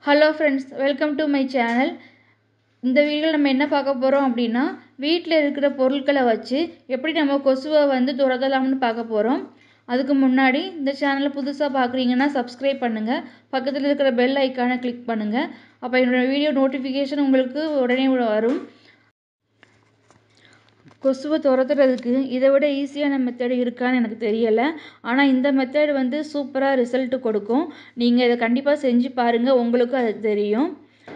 hello friends welcome to my channel இந்த வீடியோவில் நம்ம என்ன பார்க்க போகிறோம் அப்படின்னா வீட்டில் இருக்கிற பொருட்களை வச்சு எப்படி நம்ம கொசுவை வந்து துரத்தலாம்னு பார்க்க போகிறோம் அதுக்கு முன்னாடி இந்த சேனலை புதுசாக பார்க்குறீங்கன்னா சப்ஸ்கிரைப் பண்ணுங்கள் பக்கத்தில் இருக்கிற பெல் ஐக்கானை கிளிக் பண்ணுங்கள் அப்போ என்னோடய வீடியோ நோட்டிஃபிகேஷன் உங்களுக்கு உடனே வரும் கொசுவை துரத்துறதுக்கு இதை விட ஈஸியான மெத்தட் இருக்கான்னு எனக்கு தெரியலை ஆனால் இந்த மெத்தட் வந்து சூப்பராக ரிசல்ட் கொடுக்கும் நீங்கள் இதை கண்டிப்பாக செஞ்சு பாருங்கள் உங்களுக்கும் அது தெரியும்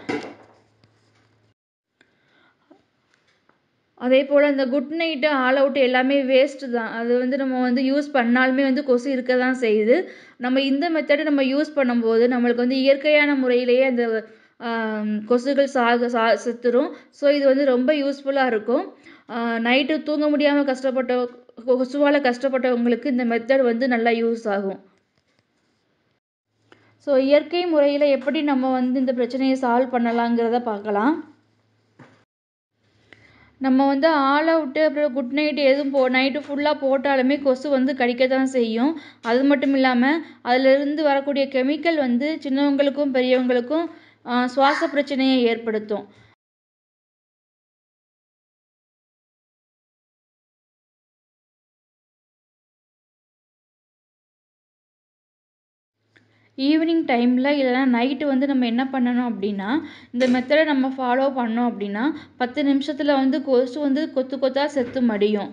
அதே போல் இந்த குட் நைட்டு ஆல் அவுட் எல்லாமே வேஸ்ட்டு தான் அது வந்து நம்ம வந்து யூஸ் பண்ணாலுமே வந்து கொசு இருக்க தான் செய்யுது நம்ம இந்த மெத்தடை நம்ம யூஸ் பண்ணும்போது நம்மளுக்கு வந்து இயற்கையான முறையிலேயே அந்த கொசுகள் சாக சா செத்துரும் ஸோ இது வந்து ரொம்ப யூஸ்ஃபுல்லாக இருக்கும் நைட்டு தூங்க முடியாமல் கஷ்டப்பட்ட கொசுவால் கஷ்டப்பட்டவங்களுக்கு இந்த மெத்தட் வந்து நல்லா யூஸ் ஆகும் ஸோ இயற்கை முறையில் எப்படி நம்ம வந்து இந்த பிரச்சனையை சால்வ் பண்ணலாங்கிறத பார்க்கலாம் நம்ம வந்து ஆல் அவுட்டு அப்புறம் குட் நைட் எதுவும் போ நைட்டு ஃபுல்லாக போட்டாலுமே கொசு வந்து கடிக்க தான் செய்யும் அது மட்டும் இல்லாமல் அதிலிருந்து வரக்கூடிய கெமிக்கல் வந்து சின்னவங்களுக்கும் பெரியவங்களுக்கும் சுவாச பிரச்சனையை ஏற்படுத்தும் ஈவினிங் டைமில் இல்லைனா நைட்டு வந்து நம்ம என்ன பண்ணணும் அப்படின்னா இந்த மெத்தடை நம்ம ஃபாலோ பண்ணோம் அப்படின்னா பத்து நிமிஷத்தில் வந்து கொசு வந்து கொத்து கொத்தாக செத்து மடியும்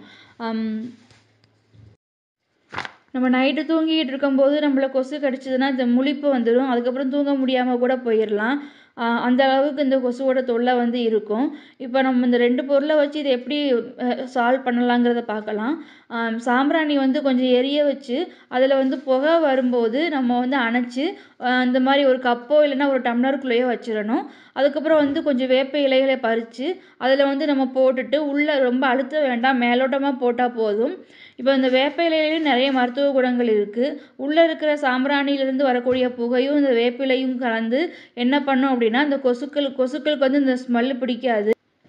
நம்ம நைட்டு தூங்கிக்கிட்டு இருக்கும்போது நம்மளை கொசு கடிச்சதுன்னா இந்த முழிப்பு வந்துடும் அதுக்கப்புறம் தூங்க முடியாமல் கூட போயிடலாம் அந்த அளவுக்கு இந்த கொசுவோட தொல்லை வந்து இருக்கும் இப்போ நம்ம இந்த ரெண்டு பொருளை வச்சு இதை எப்படி சால்வ் பண்ணலாங்கிறத பார்க்கலாம் சாம்பிராணி வந்து கொஞ்சம் எரிய வச்சு அதில் வந்து புகை வரும்போது நம்ம வந்து அணைச்சி இந்த மாதிரி ஒரு கப்போ இல்லைன்னா ஒரு டம்ளருக்குள்ளேயோ வச்சிடணும் அதுக்கப்புறம் வந்து கொஞ்சம் வேப்ப இலைகளை பறித்து அதில் வந்து நம்ம போட்டுட்டு உள்ளே ரொம்ப அழுத்த வேண்டாம் மேலோட்டமாக போட்டால் போதும் இப்போ இந்த வேப்ப இலையிலையும் நிறைய மருத்துவ குணங்கள் இருக்குது உள்ளே இருக்கிற சாம்பிராணியிலேருந்து வரக்கூடிய புகையும் இந்த வேப்பிலையும் கலந்து என்ன பண்ணும் அப்படின்னா இந்த கொசுக்கள் கொசுக்களுக்கு வந்து இந்த ஸ்மெல்லு பிடிக்காது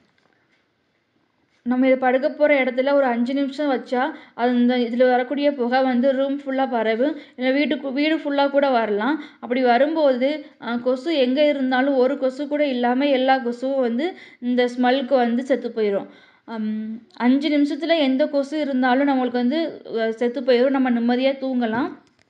நம்ம இதை படுக்க போகிற இடத்துல ஒரு அஞ்சு நிமிஷம் வச்சா அது இந்த இதில் வரக்கூடிய புகை வந்து ரூம் ஃபுல்லாக பரவும் இல்லை வீட்டுக்கு வீடு ஃபுல்லாக கூட வரலாம் அப்படி வரும்போது கொசு எங்கே இருந்தாலும் ஒரு கொசு கூட இல்லாமல் எல்லா கொசுவும் வந்து இந்த ஸ்மெல்க்கு வந்து செத்து போயிடும் அஞ்சு நிமிஷத்தில் எந்த கொசு இருந்தாலும் நம்மளுக்கு வந்து செத்து போயிடும் நம்ம நிம்மதியாக தூங்கலாம்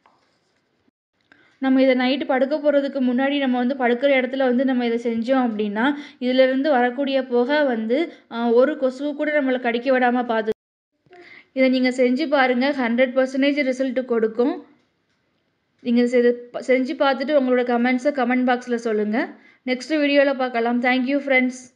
நம்ம இதை நைட்டு படுக்க போகிறதுக்கு முன்னாடி நம்ம வந்து படுக்கிற இடத்துல வந்து நம்ம இதை செஞ்சோம் அப்படின்னா இதிலிருந்து வரக்கூடிய புகை வந்து ஒரு கொசுவு கூட நம்மளை கடிக்க விடாமல் பார்த்து இதை நீங்கள் செஞ்சு பாருங்கள் ஹண்ட்ரட் பர்சன்டேஜ் ரிசல்ட் கொடுக்கும் நீங்கள் செஞ்சு பார்த்துட்டு உங்களோட கமெண்ட்ஸை கமெண்ட் பாக்ஸில் சொல்லுங்கள் நெக்ஸ்ட் வீடியோவில் பார்க்கலாம் தேங்க்யூ ஃப்ரெண்ட்ஸ்